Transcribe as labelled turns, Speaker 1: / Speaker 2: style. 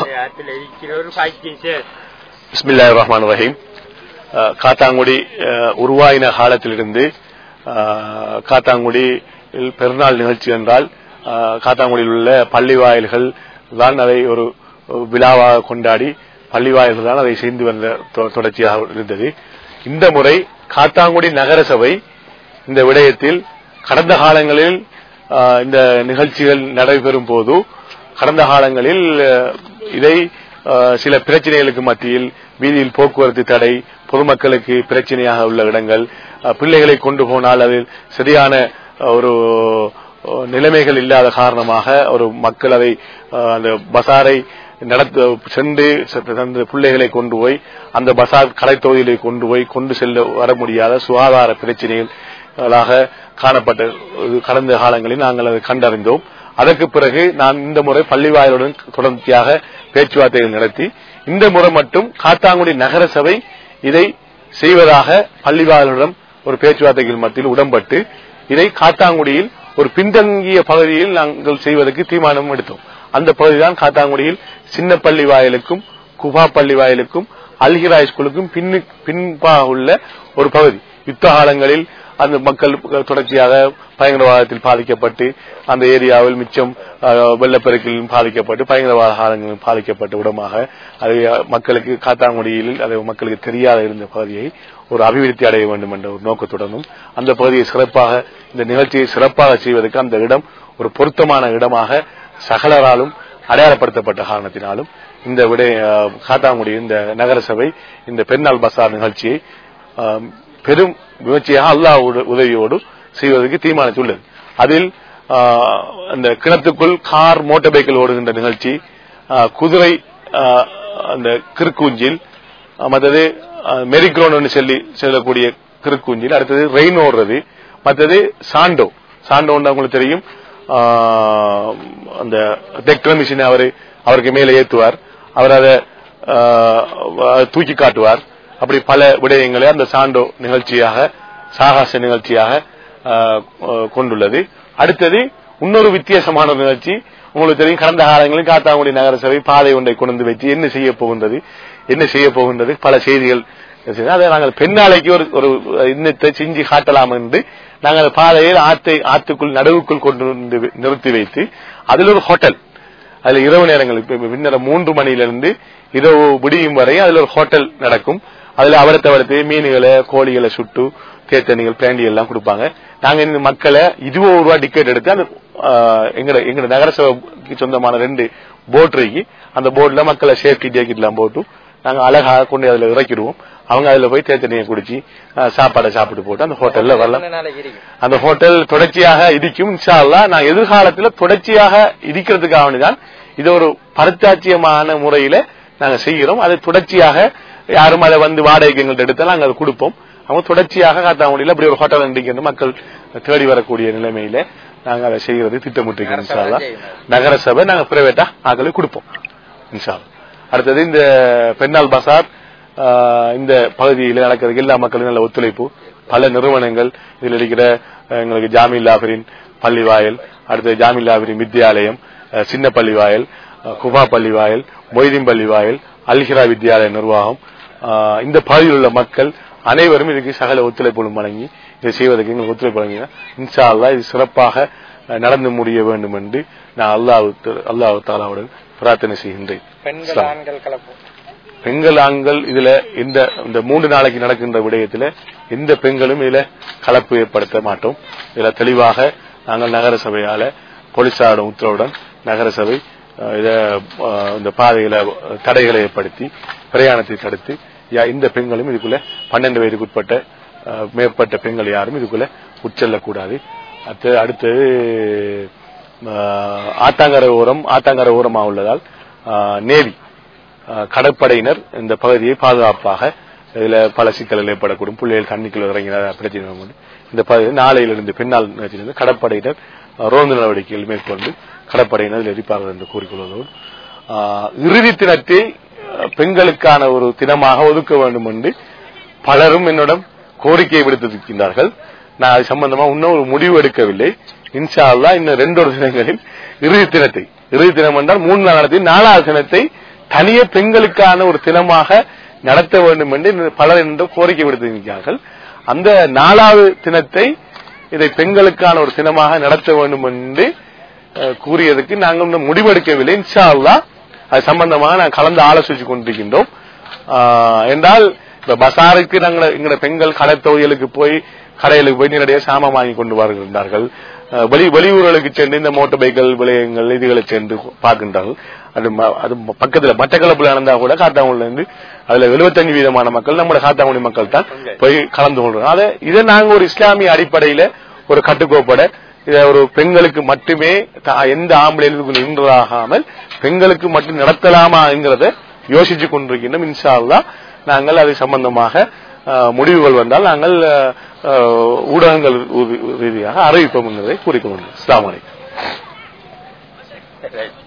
Speaker 1: ஆத்துல இருக்கிற ஒரு பாக்கியம் சார்
Speaker 2: பிஸ்மில்லா ரஹ்மான் ரஹீம் அஹ், காத்தாங்குடி அஹ், உருவாயின காலத்திலிருந்து அஹ், காத்தாங்குடி பெருநாள் நிகழ்ச்சி என்றால் அஹ், காத்தாங்குடியில் உள்ள பள்ளி வாயில்கள் தான் அதை ஒரு விழாவாக கொண்டாடி பள்ளி வாயில்கள் தான் அதை செய்து வந்த தொ- தொடர்ச்சியாக இருந்தது இந்த முறை காத்தாங்குடி நகரசபை இந்த விடயத்தில் கடந்த காலங்களில் அஹ், இந்த நிகழ்ச்சிகள் நடைபெறும் போது கடந்த காலங்களில் அஹ், இதை அஹ், சில பிரச்சனைகளுக்கு மத்தியில் வீதியில் போக்குவரத்து தடை பொதுமக்களுக்கு பிரச்சனையாக உள்ள இடங்கள் அஹ், பிள்ளைகளை கொண்டு போனால் அதில் சரியான அஹ், ஒரு அஹ், நிலைமைகள் இல்லாத காரணமாக ஒரு மக்கள் அதை அஹ், அந்த பசாரை நடத்த சென்று செ- அந்த பிள்ளைகளை கொண்டு போய் அந்த பசார் கலைத்தொகுதியிலே கொண்டு போய் கொண்டு செல்ல வர முடியாத சுகாதார பிரச்சனைகளாக காணப்பட்ட இது கடந்த காலங்களில் நாங்கள் அதை கண்டறிந்தோம் அதற்கு பிறகு நான் இந்த முறை பள்ளிவாயலுடன் தொடர்ச்சியாக பேச்சுவார்த்தைகள் நடத்தி இந்த முறை மட்டும் காத்தாங்குடி நகரசபை இதை செய்வதாக பள்ளிவாயலுடன் ஒரு பேச்சுவார்த்தைகள் மத்தியில் உடன்பட்டு இதை காத்தாங்குடியில் ஒரு பின்தங்கிய பகுதியில் நாங்கள் செய்வதற்கு தீர்மானம் எடுத்தோம் அந்த பகுதிதான் காத்தாங்குடியில் சின்ன பள்ளி வாயிலுக்கும் குபா பள்ளி வாயிலுக்கும் அல்கிரா ஸ்கூலுக்கும் பின்னு பின்பாக உள்ள ஒரு பகுதி யுத்த காலங்களில் அந்த மக்கள் தொடர்ச்சியாக பயங்கரவாதத்தில் பாதிக்கப்பட்டு அந்த ஏரியாவில் மிச்சம் அஹ், வெள்ளப்பெருக்கில் பாதிக்கப்பட்டு பயங்கரவாத காலங்களில் பாதிக்கப்பட்ட இடமாக அது மக்களுக்கு காத்தாங்குடியில் அது மக்களுக்கு தெரியாத இருந்த பகுதியை ஒரு அபிவிருத்தி அடைய வேண்டும் என்ற ஒரு நோக்கத்துடனும் அந்த பகுதியை சிறப்பாக இந்த நிகழ்ச்சியை சிறப்பாக செய்வதற்கு அந்த இடம் ஒரு பொருத்தமான இடமாக சகலராலும் அடையாளப்படுத்தப்பட்ட காரணத்தினாலும் இந்த விடய அஹ், காத்தாங்குடி இந்த நகரசபை இந்த பெருநாள் பசார் நிகழ்ச்சியை அஹ், பெரும் முயற்சியாக அல்லாஹ் உதவியோடு செய்வதற்கு தீர்மானித்துள்ளது அதில் ஆஹ், அந்த கிணத்துக்குள் கார் மோட்டார் பைக்கில் ஓடுகின்ற நிகழ்ச்சி ஆஹ், குதிரை ஆஹ், அந்த கிறுக்கூஞ்சில் ஆஹ், மற்றது மெரிக்ரோன் சொல்லி செல்லக்கூடிய கிறுக்கூஞ்சில் அடுத்தது ரெயின் ஓடுறது மற்றது சாண்டோ சாண்டோன்னு உங்களுக்கு தெரியும் ஆஹ், அந்த டெக்டர் மிஷினை அவரு அவருக்கு மேலே ஏத்துவார் அவர் அதை ஆஹ், தூக்கி காட்டுவார் அப்படி பல விடயங்களை அந்த சாண்டோ நிகழ்ச்சியாக சாகச நிகழ்ச்சியாக ஆஹ், கொண்டுள்ளது அடுத்தது இன்னொரு வித்தியாசமான ஒரு நிகழ்ச்சி உங்களுக்கு தெரியும் கடந்த காலங்களில் காத்தாங்குடி நகரசபை பாதை ஒன்றை கொண்டு வச்சு என்ன செய்ய போகின்றது என்ன செய்ய போகின்றது பல செய்திகள் இருந்தது. அதை நாங்கள் பெண்ணாலைக்கு ஒரு ஒரு இன்னத்தை செஞ்சு காட்டலாம் என்று நாங்கள் அந்த பாதையில் ஆத்தை ஆத்துக்குள் நடுவுக்குள் கொண்டு வந்து நிறுத்தி வைத்து அதில் ஒரு ஹோட்டல் அதுல இரவு நேரங்கள் இப்ப பின்னர் மூன்று மணியிலிருந்து இரவு விடியும் வரை அதுல ஒரு ஹோட்டல் நடக்கும் அதுல அவரத்தை வளர்த்து மீன்களை கோழிகளை சுட்டு தேத்தணிகள் பேண்டி எல்லாம் கொடுப்பாங்க நாங்க இந்த மக்களை இருபது ரூபாய் டிக்கெட் எடுத்து அந்த ஆஹ், எங்கட எங்கட நகரசபைக்கு சொந்தமான ரெண்டு போட் இருக்கு அந்த போட்ல மக்களை சேஃப்டி ஜாக்கெட் எல்லாம் போட்டு நாங்க அழகாக கொண்டு அதுல இறக்கிடுவோம் அவங்க அதுல போய் தேத்தணியை குடிச்சு ஆஹ், சாப்பாடை சாப்பிட்டு போட்டு அந்த ஹோட்டல்ல வரலாம்
Speaker 1: நாளைக்கு இருக்கு
Speaker 2: அந்த ஹோட்டல் தொடர்ச்சியாக இடிக்கும் இன்ஷா அல்லாஹ் நான் எதிர்காலத்தில் தொடர்ச்சியாக இடிக்கிறதுக்காக வேண்டிதான் இது ஒரு பரத்தாட்சியமான முறையில நாங்க செய்கிறோம் அதை தொடர்ச்சியாக யாரும் அதை வந்து வாடகைக்கு எங்கள்ட்ட எடுத்தாலும் நாங்க அதை கொடுப்போம் அவங்க தொடர்ச்சியாக காத்தாங்குடியில் அப்படி ஒரு ஹோட்டல் இடிக்கிறது மக்கள் தேடி வரக்கூடிய நிலைமையில நாங்க அதை செய்யறது திட்டமிட்டிருக்கோம் இன்ஷா அல்லாஹ். நகரசபை நாங்க பிரைவேட்டா ஆக்களை கொடுப்போம் இன்ஷா அல்லாஹ். அடுத்தது இந்த பெண்ணால் பசார் ஆஹ், இந்த பகுதியில் நடக்கிறது எல்லா மக்களும் நல்ல ஒத்துழைப்பு பல நிறுவனங்கள் இதில் இருக்கிற அஹ், எங்களுக்கு ஜாமி லாபரின் பள்ளி வாயல் அடுத்து ஜாமி லாபரின் வித்யாலயம் அஹ், சின்ன பள்ளி வாயல் அஹ், குபா பள்ளி வாயல் மொய்தீன் பள்ளி வாயல் அல்ஹிரா வித்யாலய நிர்வாகம் ஆஹ், இந்த பகுதியில் உள்ள மக்கள் அனைவரும் இதுக்கு சகல ஒத்துழைப்புகளும் வழங்கி இதை செய்வதற்கு எங்களுக்கு ஒத்துழைப்பு வழங்கினா இன்ஷா அல்லாஹ் இது சிறப்பாக அஹ், நடந்து முடிய வேண்டும் என்று நான் அல்லாஹ் அல்லாஹ் தாலாவுடன் பிரார்த்தனை செய்கின்றேன்
Speaker 1: பெண்கள் ஆண்கள் கலப்பு
Speaker 2: பெண்கள் ஆண்கள் இதுல இந்த இந்த மூன்று நாளைக்கு நடக்கின்ற விடயத்துல எந்த பெண்களும் இதுல கலப்பு ஏற்படுத்த மாட்டோம் இதுல தெளிவாக நாங்கள் நகர சபையால போலீசாரோட உத்தரவுடன் நகரசபை அஹ், இத அஹ், இந்த பாதையில தடைகளை ஏற்படுத்தி பிரயாணத்தை தடுத்து யா- இந்த பெண்களும் இதுக்குள்ள பன்னெண்டு வயதுக்கு உட்பட்ட அஹ், மேற்பட்ட பெண்கள் யாரும் இதுக்குள்ள உட்செல்லக்கூடாது அடுத்து அடுத்தது அஹ், ஆத்தாங்கரை ஓரம் ஆத்தாங்கரை ஓரமாக உள்ளதால் அஹ், நேவி அஹ், கடற்படையினர் இந்த பகுதியை பாதுகாப்பாக இதுல பல சிக்கல்கள் ஏற்படக்கூடும் பிள்ளைகள் தண்ணிக்குள்ள இறங்கின பிரச்சனை உண்டு. இந்த பகுதி நாளையிலிருந்து பின்னால் நிகழ்ச்சியிலிருந்து கடற்படையினர் அஹ், ரோந்து நடவடிக்கைகள் மேற்கொண்டு கடற்படையினர் இதில் எரிப்பார்கள் என்று கூறிக்கொள்வதோடு அஹ், இறுதி தினத்தை அஹ், பெண்களுக்கான ஒரு தினமாக ஒதுக்க வேண்டும் என்று பலரும் என்னிடம் கோரிக்கை விடுத்திருக்கின்றார்கள் நான் அது சம்பந்தமா இன்னும் ஒரு முடிவு எடுக்கவில்லை இன்ஷா அல்லாஹ் இன்னும் ரெண்டொரு தினங்களில் இறுதி தினத்தை இறுதி தினம் என்றால் மூணு நாள் நடத்தி நாலாவது தினத்தை தனியே பெண்களுக்கான ஒரு தினமாக நடத்த வேண்டும் என்று பலர் என்று கோரிக்கை விடுத்திருக்கிறார்கள் அந்த நாலாவது தினத்தை இதை பெண்களுக்கான ஒரு தினமாக நடத்த வேண்டும் என்று அஹ், கூறியதுக்கு நாங்கள் இன்னும் முடிவெடுக்கவில்லை இன்ஷா அல்லாஹ் அது சம்பந்தமாக நான் கலந்து ஆலோசிச்சு கொண்டிருக்கின்றோம் ஆஹ், என்றால் இப்ப பசாருக்கு நாங்கள் எங்களோட பெண்கள் கடை தொழிலுக்கு போய் கடைகளுக்கு போய் நேரடியாக சாமான் வாங்கி கொண்டு வருகின்றார்கள் அஹ், வெளி வெளியூர்களுக்கு சென்று இந்த மோட்டார் பைக்கள் விளையங்கள் இதுகளை சென்று பார்க்கின்றார்கள் அது ம- அது பக்கத்துல மட்டக்களப்புல நடந்தா கூட காத்தாங்குடில இருந்து அதுல 75 வீதமான மக்கள் நம்ம காத்தாங்குடி மக்கள் தான் போய் கலந்து கொள்றோம் அதை இதை நாங்க ஒரு இஸ்லாமிய அடிப்படையில ஒரு கட்டுக்கோப்பட இதை ஒரு பெண்களுக்கு மட்டுமே த- எந்த ஆம்பளைகளுக்கு நின்றாகாமல் பெண்களுக்கு மட்டும் நடத்தலாமா என்கிறத யோசிச்சு கொண்டிருக்கின்றோம் இன்ஷா அல்லாஹ் நாங்கள் அது சம்பந்தமாக அஹ், முடிவுகள் வந்தால் நாங்கள் அஹ், அஹ், ஊடகங்கள் ரீதியாக அறிவிப்போம் என்பதை கூறிக்கொள்கிறோம் அஸ்ஸலாமு அலைக்கும்
Speaker 1: ரைட்